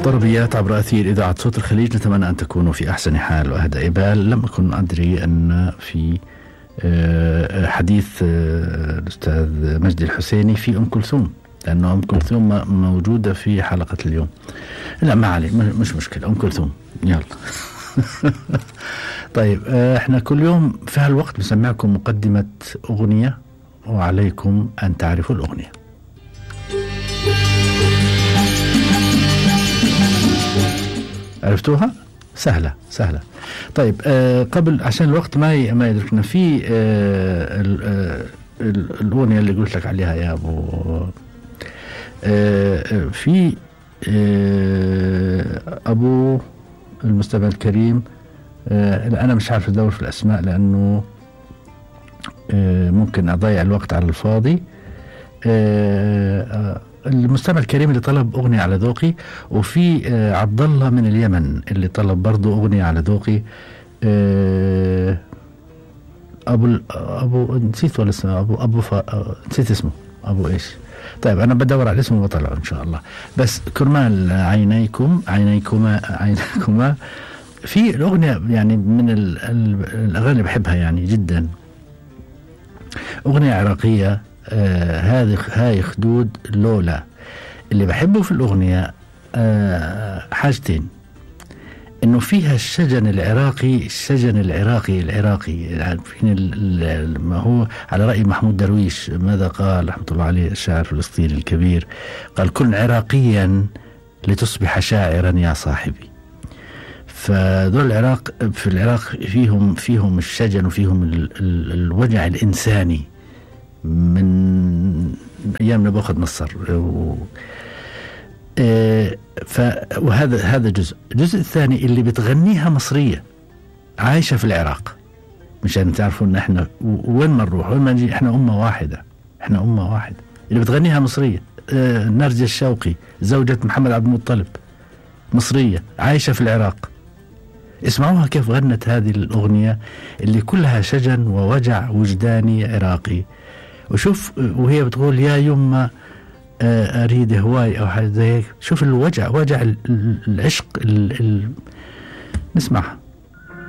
طربيات عبر أثير إذاعة صوت الخليج نتمنى أن تكونوا في أحسن حال وأهدى بال لم أكن أدري أن في آه، حديث آه، الأستاذ مجدي الحسيني في أم كلثوم لأنه أم كلثوم م- موجودة في حلقة اليوم لا ما عليه م- مش مشكلة أم كلثوم يلا طيب آه، احنا كل يوم في هالوقت بسمعكم مقدمة أغنية وعليكم أن تعرفوا الأغنية عرفتوها؟ سهلة سهلة طيب آه قبل عشان الوقت ما ي- ما يدركنا في آه ال- آه ال- الأغنية اللي قلت لك عليها يا أبو آه آه، في آه أبو المستمع الكريم آه لا، أنا مش عارف أدور في الأسماء لأنه آه ممكن أضيع الوقت على الفاضي آه آه، المستمع الكريم اللي طلب أغنية على ذوقي وفي آه عبد الله من اليمن اللي طلب برضه أغنية على ذوقي آه أبو ال- أبو نسيت ولا اسمه أبو أبو ف... آه، نسيت اسمه أبو إيش طيب أنا بدور على اسمه وبطلعه إن شاء الله بس كرمال عينيكم عينيكما عينيكما في الأغنية يعني من ال- ال- الأغاني اللي بحبها يعني جدا أغنية عراقية آه هذه هاي خدود لولا اللي بحبه في الأغنية آه حاجتين انه فيها الشجن العراقي الشجن العراقي العراقي عارفين ال- ال- ما هو على راي محمود درويش ماذا قال رحمه الله عليه الشاعر الفلسطيني الكبير قال كن عراقيا لتصبح شاعرا يا صاحبي فدول العراق في العراق فيهم فيهم الشجن وفيهم ال ال الوجع الانساني من ايام نبوخذ نصر و آه، ف وهذا هذا جزء، الجزء الثاني اللي بتغنيها مصريه عايشه في العراق مشان تعرفوا ان احنا و- وين ما نروح وين ما نجي احنا امه واحده احنا امه واحده اللي بتغنيها مصريه آه، نرجس الشوقي زوجة محمد عبد المطلب مصريه عايشه في العراق اسمعوها كيف غنت هذه الاغنيه اللي كلها شجن ووجع وجداني عراقي وشوف وهي بتقول يا يما آه، اريد هواي او حاجه زي هيك شوف الوجع وجع ال- ال- العشق ال- ال- نسمعها